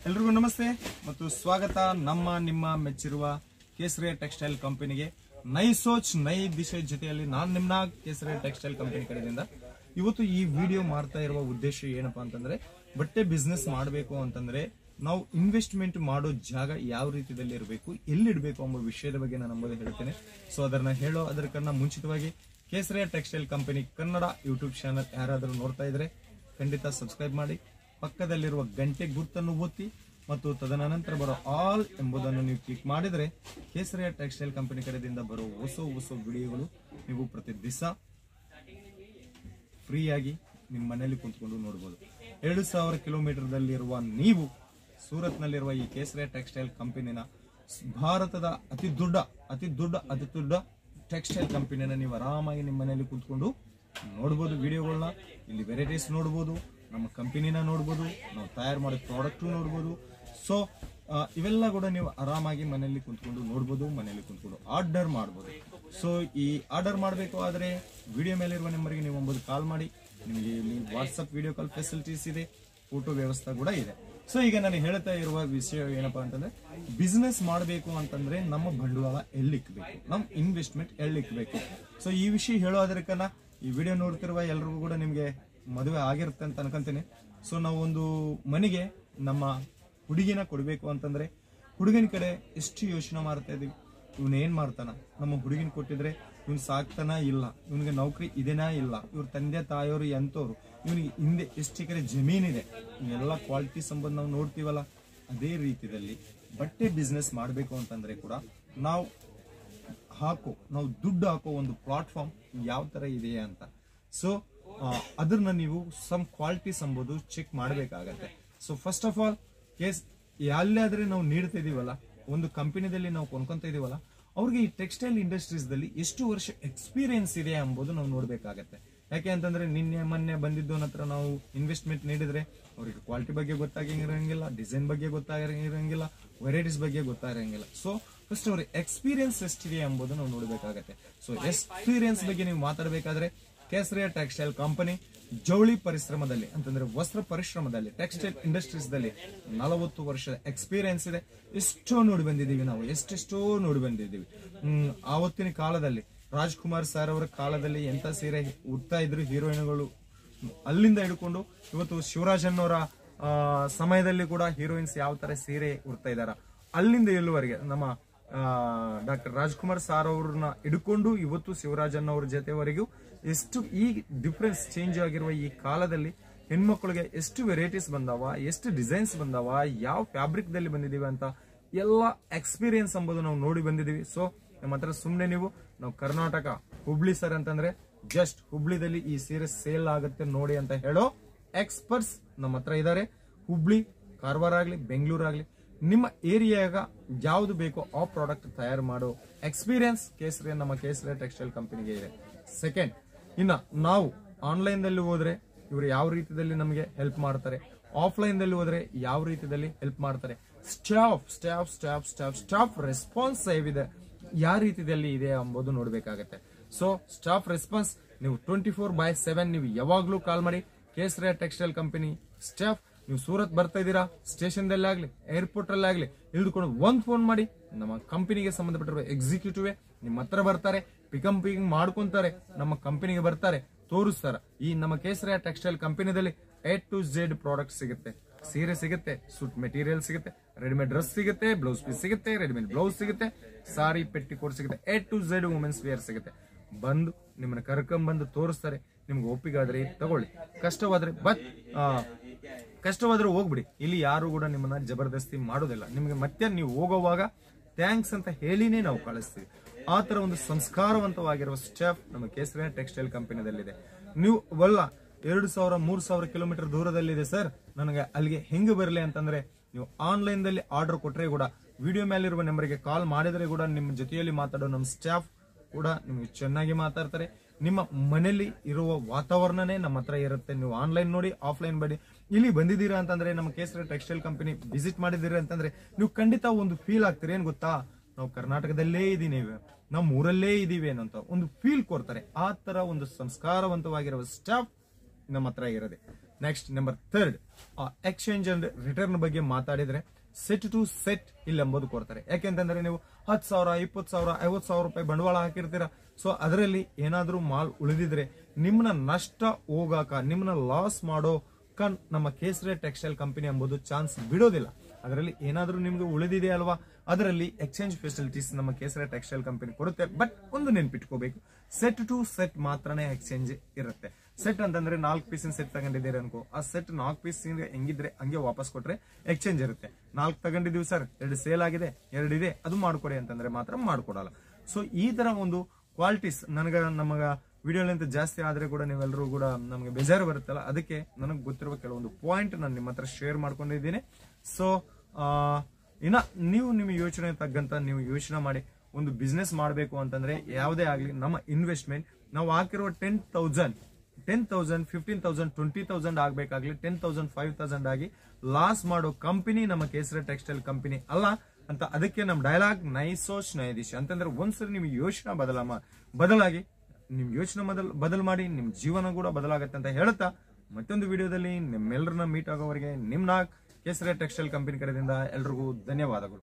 ಎಲ್ರಿಗೂ ನಮಸ್ತೆ ಮತ್ತು ಸ್ವಾಗತ ನಮ್ಮ ನಿಮ್ಮ ಮೆಚ್ಚಿರುವ ಕೇಸರಿ ಟೆಕ್ಸ್ಟೈಲ್ ಕಂಪನಿಗೆ ನೈ ಸೋಚ್ ನೈ ದಿಶೆ ಜೊತೆಯಲ್ಲಿ ನಾನು ನಿಮ್ಮ ಕೇಸರಿ ಟೆಕ್ಸ್ಟೈಲ್ ಕಂಪನಿ ಕಡೆಯಿಂದ ಇವತ್ತು ಈ ವಿಡಿಯೋ ಮಾಡ್ತಾ ಇರುವ ಉದ್ದೇಶ ಏನಪ್ಪಾ ಅಂತಂದ್ರೆ ಬಟ್ಟೆ ಬಿಸ್ನೆಸ್ ಮಾಡಬೇಕು ಅಂತಂದ್ರೆ ನಾವು ಇನ್ವೆಸ್ಟ್ಮೆಂಟ್ ಮಾಡೋ ಜಾಗ ಯಾವ ರೀತಿಯಲ್ಲಿ ಇರಬೇಕು ಎಲ್ಲಿಡಬೇಕು ಎಂಬ ವಿಷಯದ ಬಗ್ಗೆ ನಾನು ನಂಬೋದು ಹೇಳ್ತೇನೆ ಸೊ ಅದನ್ನ ಹೇಳೋ ಅದಕ್ಕನ್ನ ಮುಂಚಿತವಾಗಿ Kesariya textile company Kannada YouTube channel ಯಾರಾದರೂ ನೋಡ್ತಾ ಇದ್ರೆ ಖಂಡಿತ ಸಬ್ಸ್ಕ್ರೈಬ್ ಮಾಡಿ ಪಕ್ಕದಲ್ಲಿರುವ ಗಂಟೆ ಗುರುತನ್ನು ಒತ್ತಿ ಮತ್ತು ತದನಂತರ ಬರೋ ಆಲ್ ಎಂಬುದನ್ನು ನೀವು ಕ್ಲಿಕ್ ಮಾಡಿದರೆ ಕೇಸರಿಯ ಟೆಕ್ಸ್ಟೈಲ್ ಕಂಪನಿ ಕಡೆಯಿಂದ ಬರೋ ಹೊಸ ಹೊಸ ವಿಡಿಯೋಗಳು ನೀವು ಪ್ರತಿ ದಿವಸ ಫ್ರೀಯಾಗಿ ನಿಮ್ಮ ಮನೆಯಲ್ಲಿ ಕುಂತ್ಕೊಂಡು ನೋಡಬಹುದು ಎರಡು ಸಾವಿರ ಕಿಲೋಮೀಟರ್ದಲ್ಲಿರುವ ನೀವು ಸೂರತ್ನಲ್ಲಿರುವ ಈ ಕೇಸರಿಯ ಟೆಕ್ಸ್ಟೈಲ್ ಕಂಪನಿನ ಭಾರತದ ಅತಿ ದೊಡ್ಡ ಅತಿ ದೊಡ್ಡ ಅತಿ ದೊಡ್ಡ ಟೆಕ್ಸ್ಟೈಲ್ ಕಂಪನಿನ ನೀವು ಆರಾಮಾಗಿ ನಿಮ್ಮ ಮನೆಯಲ್ಲಿ ಕುಂತ್ಕೊಂಡು ನೋಡ್ಬೋದು ವಿಡಿಯೋಗಳನ್ನ ಇಲ್ಲಿ ವೆರೈಟೀಸ್ ನೋಡ್ಬೋದು ನಮ್ಮ ಕಂಪನಿನ ನೋಡ್ಬೋದು ನಾವು ತಯಾರು ಮಾಡೋ ಪ್ರಾಡಕ್ಟ್ ನೋಡ್ಬೋದು ಸೊ ಇವೆಲ್ಲ ಕೂಡ ನೀವು ಆರಾಮಾಗಿ ಮನೆಯಲ್ಲಿ ಕುಂತ್ಕೊಂಡು ನೋಡ್ಬೋದು ಮನೆಯಲ್ಲಿ ಕುಂತ್ಕೊಂಡು ಆರ್ಡರ್ ಮಾಡ್ಬೋದು ಸೊ ಈ ಆರ್ಡರ್ ಮಾಡಬೇಕು ಆದರೆ ವಿಡಿಯೋ ಮೇಲಿರುವ ನಂಬರ್ಗೆ ನೀವು ಒಂಬತ್ತು ಕಾಲ್ ಮಾಡಿ ನಿಮಗೆ ಇಲ್ಲಿ ವಾಟ್ಸಪ್ ವಿಡಿಯೋ ಕಾಲ್ ಫೆಸಿಲಿಟೀಸ್ ಇದೆ ಫೋಟೋ ವ್ಯವಸ್ಥೆ ಕೂಡ ಇದೆ ಸೊ ಈಗ ನಾನು ಹೇಳ್ತಾ ಇರುವ ವಿಷಯ ಏನಪ್ಪಾ ಅಂತಂದ್ರೆ ಬಿಸ್ನೆಸ್ ಮಾಡಬೇಕು ಅಂತಂದ್ರೆ ನಮ್ಮ ಬಂಡವಾಳ ಎಲ್ಲಿಕ್ಬೇಕು ನಮ್ಮ ಇನ್ವೆಸ್ಟ್ಮೆಂಟ್ ಎಲ್ಲಿಕ್ಬೇಕು ಸೊ ಈ ವಿಷಯ ಹೇಳೋದಕ್ಕನ್ನ ಈ ವಿಡಿಯೋ ನೋಡ್ತಿರುವ ಎಲ್ರಿಗೂ ಕೂಡ ನಿಮ್ಗೆ ಮದುವೆ ಆಗಿರುತ್ತೆ ಅಂತ ಅನ್ಕೊಂತೀನಿ ಸೊ ನಾವು ಒಂದು ಮನೆಗೆ ನಮ್ಮ ಹುಡುಗಿನ ಕೊಡಬೇಕು ಅಂತಂದ್ರೆ ಹುಡುಗನ ಕಡೆ ಎಷ್ಟು ಯೋಚನೆ ಮಾಡ್ತಾ ಇದೀವಿ ಇವನ್ ಏನ್ ಮಾಡ್ತಾನ ನಮ್ಮ ಹುಡುಗಿನ ಕೊಟ್ಟಿದ್ರೆ ಇವ್ನ್ ಸಾಕ್ತಾನ ಇಲ್ಲ ಇವನಿಗೆ ನೌಕರಿ ಇದೆನಾ ಇಲ್ಲ ಇವ್ರ ತಂದೆ ತಾಯಿಯವರು ಎಂತವ್ರು ಇವನಿಗೆ ಹಿಂದೆ ಎಷ್ಟು ಎಕರೆ ಜಮೀನಿದೆ ಇವೆಲ್ಲ ಕ್ವಾಲಿಟಿ ಸಂಬಂಧ ನಾವು ನೋಡ್ತೀವಲ್ಲ ಅದೇ ರೀತಿಯಲ್ಲಿ ಬಟ್ಟೆ ಬಿಸ್ನೆಸ್ ಮಾಡಬೇಕು ಅಂತಂದ್ರೆ ಕೂಡ ನಾವು ಹಾಕೋ ನಾವು ದುಡ್ಡು ಹಾಕೋ ಒಂದು ಪ್ಲಾಟ್ಫಾರ್ಮ್ ಯಾವ ತರ ಇದೆ ಅಂತ ಸೊ ಅದನ್ನ ನೀವು ಸಮ್ ಕ್ವಾಲಿಟೀಸ್ ಎಂಬುದು ಚೆಕ್ ಮಾಡಬೇಕಾಗತ್ತೆ so first of all case ಎಲ್ಲಾದ್ರೆ ನಾವು ನೀಡ್ತಾ ಇದೀವಲ್ಲ ಒಂದು ಕಂಪನಿದಲ್ಲಿ ನಾವು ಕೊಂಡ್ಕೊಂತ ಇದೀವಲ್ಲ ಅವ್ರಿಗೆ ಈ ಟೆಕ್ಸ್ಟೈಲ್ ಇಂಡಸ್ಟ್ರೀಸ್ ದಲ್ಲಿ ಎಷ್ಟು ವರ್ಷ ಎಕ್ಸ್ಪೀರಿಯನ್ಸ್ ಇದೆ ಎಂಬುದು ನಾವು ನೋಡ್ಬೇಕಾಗತ್ತೆ ಯಾಕೆ ಅಂತಂದ್ರೆ ನಿನ್ನೆ ಮೊನ್ನೆ ಬಂದಿದ್ದು ಹತ್ರ ನಾವು ಇನ್ವೆಸ್ಟ್ಮೆಂಟ್ ನೀಡಿದ್ರೆ ಅವ್ರಿಗೆ ಕ್ವಾಲಿಟಿ ಬಗ್ಗೆ ಗೊತ್ತಾಗಿರಂಗಿಲ್ಲ ಡಿಸೈನ್ ಬಗ್ಗೆ ಗೊತ್ತಾಗಿರಂಗಿಲ್ಲ ವೆರೈಟೀಸ್ ಬಗ್ಗೆ ಗೊತ್ತಾಗಿರಂಗಿಲ್ಲ ಸೊ ಫಸ್ಟ್ ಅವ್ರ ಎಕ್ಸ್ಪೀರಿಯನ್ಸ್ ಎಷ್ಟಿದೆ ಎಂಬುದು ನಾವು ನೋಡ್ಬೇಕಾಗತ್ತೆ ಸೊ ಎಕ್ಸ್ಪೀರಿಯನ್ಸ್ ಬಗ್ಗೆ ನೀವು ಮಾತಾಡಬೇಕಾದ್ರೆ ಕೇಸರಿಯ ಟೆಕ್ಸ್ಟೈಲ್ ಕಂಪನಿ ಜವಳಿ ಪರಿಶ್ರಮದಲ್ಲಿ ಅಂತಂದ್ರೆ ವಸ್ತ್ರ ಪರಿಶ್ರಮದಲ್ಲಿ ಟೆಕ್ಸ್ಟೈಲ್ ಇಂಡಸ್ಟ್ರೀಸ್ ದಲ್ಲಿ ನಲವತ್ತು ವರ್ಷದ ಎಕ್ಸ್ಪೀರಿಯನ್ಸ್ ಇದೆ ಎಷ್ಟೋ ನೋಡಿ ಬಂದಿದ್ದೀವಿ ನಾವು ಎಷ್ಟೆಷ್ಟೋ ನೋಡಿ ಬಂದಿದ್ದೀವಿ ಹ್ಮ್ ಆವತ್ತಿನ ಕಾಲದಲ್ಲಿ ರಾಜ್ಕುಮಾರ್ ಸರ್ ಅವರ ಕಾಲದಲ್ಲಿ ಎಂತ ಸೀರೆ ಉಡ್ತಾ ಇದ್ರು ಹೀರೋಯಿನ್ಗಳು ಅಲ್ಲಿಂದ ಹಿಡ್ಕೊಂಡು ಇವತ್ತು ಶಿವರಾಜನ್ ಅವರ ಆ, ಸಮಯದಲ್ಲಿ ಕೂಡ ಹೀರೋಯಿನ್ಸ್ ಯಾವ ತರ ಸೀರೆ ಉಡ್ತಾ ಇದಾರ ಅಲ್ಲಿಂದ ಇಲ್ಲಿವರೆಗೆ ನಮ್ಮ ಡಾಕ್ಟರ್ ರಾಜ್ಕುಮಾರ್ ಸಾರ್ ಅವ್ರನ್ನ ಹಿಡ್ಕೊಂಡು ಇವತ್ತು ಶಿವರಾಜನ್ ಅವ್ರ ಜೊತೆವರೆಗೂ ಎಷ್ಟು ಈ ಡಿಫ್ರೆನ್ಸ್ ಚೇಂಜ್ ಆಗಿರುವ ಈ ಕಾಲದಲ್ಲಿ ಹೆಣ್ಮಕ್ಳಿಗೆ ಎಷ್ಟು ವೆರೈಟೀಸ್ ಬಂದಾವ ಎಷ್ಟು ಡಿಸೈನ್ಸ್ ಬಂದಾವ ಯಾವ ಫ್ಯಾಬ್ರಿಕ್ ದಲ್ಲಿ ಬಂದಿದೀವಿ ಅಂತ ಎಲ್ಲ ಎಕ್ಸ್ಪೀರಿಯನ್ಸ್ ಎಂಬುದು ನಾವು ನೋಡಿ ಬಂದಿದೀವಿ ಸೊ ನಮ್ಮ ಹತ್ರ ಸುಮ್ಮನೆ ನೀವು ನಾವು ಕರ್ನಾಟಕ ಹುಬ್ಳಿ ಸರ್ ಅಂತಂದ್ರೆ ಜಸ್ಟ್ ಹುಬ್ಳಿದಲ್ಲಿ ಈ ಸೀರೆ ಸೇಲ್ ಆಗುತ್ತೆ ನೋಡಿ ಅಂತ ಹೇಳೋ ಎಕ್ಸ್ಪರ್ಟ್ಸ್ ನಮ್ಮ ಹತ್ರ ಇದ್ದಾರೆ ಹುಬ್ಳಿ ಕಾರವಾರ ಆಗ್ಲಿ ಬೆಂಗಳೂರು ಆಗ್ಲಿ ನಿಮ್ಮ ಏರಿಯಾಗ ಯಾವ್ದು ಬೇಕೋ ಆ ಪ್ರಾಡಕ್ಟ್ ತಯಾರು ಮಾಡೋ ಎಕ್ಸ್ಪೀರಿಯನ್ಸ್ ಕೇಸರಿ ನಮ್ಮ ಕೇಸರಿ ಟೆಕ್ಸ್ಟೈಲ್ ಕಂಪನಿಗೆ ಇದೆ ಸೆಕೆಂಡ್ ಇನ್ನ ನಾವು ಆನ್ಲೈನ್ ದಲ್ಲಿ ಹೋದ್ರೆ ಇವರು ಯಾವ ರೀತಿಯಲ್ಲಿ ನಮಗೆ ಹೆಲ್ಪ್ ಮಾಡ್ತಾರೆ ಆಫ್ಲೈನ್ ದಲ್ಲಿ ಹೋದ್ರೆ ಯಾವ ರೀತಿಯಲ್ಲಿ ಹೆಲ್ಪ್ ಮಾಡ್ತಾರೆ staff staff staff staff staff response ಇದೆ ಯಾವ ರೀತಿಯಲ್ಲಿ ಇದೆ ಎಂಬುದು ನೋಡ್ಬೇಕಾಗತ್ತೆ ಸೊ ಸ್ಟಾಫ್ ರೆಸ್ಪಾನ್ಸ್ ನೀವು ಟ್ವೆಂಟಿ ಫೋರ್ ಬೈ ಸೆವೆನ್ ನೀವು ಯಾವಾಗ್ಲೂ ಕಾಲ್ ಮಾಡಿ ಕೇಸರಿಯ ಟೆಕ್ಸ್ಟೈಲ್ ಕಂಪನಿ ಸ್ಟಾಫ್ ನೀವು ಸೂರತ್ ಬರ್ತಾ ಇದ್ದೀರಾ ಸ್ಟೇಷನ್ ಆಗ್ಲಿ ಏರ್ಪೋರ್ಟ್ ಅಲ್ಲಿ ಆಗ್ಲಿ ಇಳಿದುಕೊಂಡು ಒಂದ್ ಫೋನ್ ಮಾಡಿ ನಮ್ಮ ಕಂಪನಿಗೆ ಸಂಬಂಧಪಟ್ಟಿರುವ ಎಕ್ಸಿಕ್ಯೂಟಿವ್ ನಿಮ್ಮ ಹತ್ರ ಬರ್ತಾರೆ ಪಿಕಮ್ ಪಿಕಿಂಗ್ ಮಾಡ್ಕೊಂತಾರೆ ನಮ್ಮ ಕಂಪನಿಗೆ ಬರ್ತಾರೆ ತೋರಿಸ್ತಾರ ಈ ನಮ್ಮ ಕೇಸರಿಯ ಟೆಕ್ಸ್ಟೈಲ್ ಕಂಪನಿದಲ್ಲಿ ಎ ಟು ಝೆಡ್ ಪ್ರಾಡಕ್ಟ್ ಸಿಗುತ್ತೆ ಸೀರೆ ಸಿಗುತ್ತೆ ಸೂಟ್ ಮೆಟೀರಿಯಲ್ ಸಿಗುತ್ತೆ ರೆಡಿಮೇಡ್ ಡ್ರೆಸ್ ಸಿಗುತ್ತೆ ಬ್ಲೌಸ್ ಪೀಸ್ ಸಿಗುತ್ತೆ ರೆಡಿಮೇಡ್ ಬ್ಲೌಸ್ ಸಿಗುತ್ತೆ ಸಾರಿ ಪೆಟ್ಟಿ ಕೋಟ್ ಸಿಗುತ್ತೆ A to Z women's wear ಸಿಗುತ್ತೆ ಬಂದು ನಿಮ್ಮನ್ನ ಕರ್ಕೊಂಡ್ ಬಂದು ತೋರಿಸ್ತಾರೆ ನಿಮ್ಗೆ ಒಪ್ಪಿಗಾದ್ರೆ ತಗೊಳ್ಳಿ ಕಷ್ಟವಾದ್ರೆ ಬಟ್ ಕಷ್ಟವಾದ್ರೆ ಹೋಗ್ಬಿಡಿ ಇಲ್ಲಿ ಯಾರು ಕೂಡ ನಿಮ್ಮನ್ನ ಜಬರ್ದಸ್ತಿ ಮಾಡೋದಿಲ್ಲ ನಿಮ್ಗೆ ಮತ್ತೆ ನೀವು ಹೋಗೋವಾಗ ಥ್ಯಾಂಕ್ಸ್ ಅಂತ ಹೇಳಿನೇ ನಾವು ಕಳಿಸ್ತೀವಿ ಆ ತರ ಒಂದು ಸಂಸ್ಕಾರವಂತವಾಗಿರುವ ಸ್ಟಾಫ್ ನಮ್ಮ ಕೇಸರಿಯ ಟೆಕ್ಸ್ಟೈಲ್ ಕಂಪನಿದಲ್ಲಿದೆ ನೀವು ವಲ್ಲ ಎರಡು ಸಾವಿರ ಮೂರ್ ಸಾವಿರ ಕಿಲೋಮೀಟರ್ ದೂರದಲ್ಲಿದೆ ಸರ್ ನನಗೆ ಅಲ್ಲಿಗೆ ಹೆಂಗ್ ಬರಲಿ ಅಂತಂದ್ರೆ ನೀವು ಆನ್ಲೈನ್ ದಲ್ಲಿ ಆರ್ಡರ್ ಕೊಟ್ರೆ ಕೂಡ ವಿಡಿಯೋ ಮೇಲಿರುವ ನಂಬರ್ಗೆ ಕಾಲ್ ಮಾಡಿದ್ರೆ ಕೂಡ ನಿಮ್ಮ ಜೊತೆಯಲ್ಲಿ ಮಾತಾಡೋ ನಮ್ಮ ಸ್ಟಾಫ್ ಕೂಡ ನಿಮ್ಗೆ ಚೆನ್ನಾಗಿ ಮಾತಾಡ್ತಾರೆ ನಿಮ್ಮ ಮನೆಯಲ್ಲಿ ಇರುವ ವಾತಾವರಣನೇ ನಮ್ಮ ಹತ್ರ ಇರುತ್ತೆ ನೀವು ಆನ್ಲೈನ್ ನೋಡಿ ಆಫ್ಲೈನ್ ಬಡಿ ಇಲ್ಲಿ ಬಂದಿದ್ದೀರಾ ಅಂತಂದ್ರೆ ನಮ್ಮ ಕೇಸರಿ ಟೆಕ್ಸ್ಟೈಲ್ ಕಂಪನಿ ವಿಸಿಟ್ ಮಾಡಿದ್ದೀರಾ ಅಂತಂದ್ರೆ ನೀವು ಖಂಡಿತ ಒಂದು ಫೀಲ್ ಆಗ್ತೀರಿ ಏನ್ ಗೊತ್ತಾ ನಾವು ಕರ್ನಾಟಕದಲ್ಲೇ ಇದೀನಿ ನಮ್ಮ ಊರಲ್ಲೇ ಇದೀವಿ ಅನ್ನೋಂತ ಒಂದು ಫೀಲ್ ಕೊಡ್ತಾರೆ ಆ ತರ ಒಂದು ಸಂಸ್ಕಾರವಂತವಾಗಿರುವ ಸ್ಟಾಫ್ ನಮ್ಮ ಹತ್ರ ಇರೋದೆ next number third exchange and return ಬಗ್ಗೆ ಮಾತಾಡಿದ್ರೆ ಸೆಟ್ ಟು ಸೆಟ್ ಇಲ್ಲಿ ಎಂಬುದು ಕೊಡ್ತಾರೆ ಯಾಕೆಂತಂದ್ರೆ ನೀವು ಹತ್ತು ಸಾವಿರ ಇಪ್ಪತ್ತು ಸಾವಿರ ಐವತ್ತು ಸಾವಿರ ರೂಪಾಯಿ ಬಂಡವಾಳ ಹಾಕಿರ್ತೀರಾ ಸೊ ಅದರಲ್ಲಿ ಏನಾದ್ರೂ ಮಾಲ್ ಉಳಿದಿದ್ರೆ ನಿಮ್ಮನ್ನ ನಷ್ಟ ಹೋಗಾಕ ನಿಮ್ಮನ್ನ ಲಾಸ್ ಮಾಡೋ ಕನ್ ನಮ್ಮ ಕೇಸರಿ ಟೆಕ್ಸ್ಟೈಲ್ ಕಂಪನಿ ಎಂಬುದು ಚಾನ್ಸ್ ಬಿಡೋದಿಲ್ಲ ಅದರಲ್ಲಿ ಏನಾದ್ರೂ ನಿಮ್ಗೆ ಉಳಿದಿದೆ ಅಲ್ವಾ ಅದರಲ್ಲಿ ಎಕ್ಸ್ಚೇಂಜ್ ಫೆಸಿಲಿಟೀಸ್ ನಮ್ಮ ಕೇಸರಿ ಟೆಕ್ಸ್ಟೈಲ್ ಕಂಪನಿ ಕೊಡುತ್ತೆ ಬಟ್ ಒಂದು ನೆನ್ಪಿಟ್ಕೋಬೇಕು ಸೆಟ್ ಟು ಸೆಟ್ ಮಾತ್ರನೇ ಎಕ್ಸ್ಚೇಂಜ್ ಇರುತ್ತೆ ಸೆಟ್ ಅಂತಂದ್ರೆ ನಾಲ್ಕು ಪೀಸಿನ ಸೆಟ್ ತಗೊಂಡಿದ್ದೀರಿ ಅನ್ಕೋ ಆ ಸೆಟ್ ನಾಲ್ಕು ಪೀಸ್ ಹೆಂಗಿದ್ರೆ ಹಂಗೆ ವಾಪಸ್ ಕೊಟ್ರೆ ಎಕ್ಸ್ಚೇಂಜ್ ಇರುತ್ತೆ ನಾಲ್ಕು ತಗೊಂಡಿದೀವಿ ಸರ್ ಎರಡು ಸೇಲ್ ಆಗಿದೆ ಎರಡು ಇದೆ ಅದು ಮಾಡ್ಕೊಡಿ ಅಂತಂದ್ರೆ ಮಾತ್ರ ಮಾಡ್ಕೊಡಲ್ಲ ಸೊ ಈ ತರ ಒಂದು ಕ್ವಾಲಿಟೀಸ್ ನನಗ ನಮಗ ವಿಡಿಯೋ ಲೆಂತ್ ಜಾಸ್ತಿ ಆದ್ರೆ ಕೂಡ ನೀವೆಲ್ಲರೂ ಕೂಡ ನಮಗೆ ಬೇಜಾರು ಬರುತ್ತಲ್ಲ ಅದಕ್ಕೆ ನನಗೆ ಗೊತ್ತಿರುವ ಕೆಲವೊಂದು ಪಾಯಿಂಟ್ ನಾನು ನಿಮ್ಮ ಹತ್ರ ಶೇರ್ ಮಾಡ್ಕೊಂಡಿದ್ದೀನಿ ಸೊ ಇನ್ನ ನೀವು ನಿಮ್ಮ ಯೋಚನೆ ತగ్గಂತ ನೀವು ಯೋಚನೆ ಮಾಡಿ ಒಂದು ಬಿಸ್ನೆಸ್ ಮಾಡಬೇಕು ಅಂತಂದ್ರೆ ಯಾವುದೇ ಆಗಲಿ ನಮ್ಮ ಇನ್ವೆಸ್ಟ್ಮೆಂಟ್ ನಾವು ಹಾಕಿರುವ ten thousand ten thousand fifteen thousand twenty thousand ಆಗ್ಬೇಕಾಗ್ಲಿ ಟೆನ್ ತೌಸಂಡ್ ಫೈವ್ ತೌಸಂಡ್ ಆಗಿ ಲಾಸ್ ಮಾಡೋ ಕಂಪನಿ ನಮ್ಮ ಕೇಸರಿ ಟೆಕ್ಸ್ಟೈಲ್ ಕಂಪನಿ ಅಲ್ಲ ಅಂತ ಅದಕ್ಕೆ ನಮ್ಮ ಡೈಲಾಗ್ ನೈಸೋಚ್ ನೈದಿಶ್ ಅಂತಂದ್ರೆ ಒಂದ್ಸರಿ ನಿಮ್ ಯೋಚನೆ ಬದಲ ಬದಲಾಗಿ ನಿಮ್ ಯೋಚನೆ ಬದಲ್ ಬದಲು ಮಾಡಿ ನಿಮ್ ಜೀವನ ಕೂಡ ಬದಲಾಗತ್ತೆ ಅಂತ ಹೇಳ್ತಾ ಮತ್ತೊಂದು ವಿಡಿಯೋದಲ್ಲಿ ನಿಮ್ಮೆಲ್ಲರನ್ನ ಮೀಟ್ ಆಗೋವರೆಗೆ ನಿಮ್ ನಾಗ್ ಕೇಸರಿ ಟೆಕ್ಸ್ಟೈಲ್ ಕಂಪನಿ ಕಡೆಯಿಂದ ಎಲ್ರಿಗೂ ಧನ್ಯವಾದಗಳು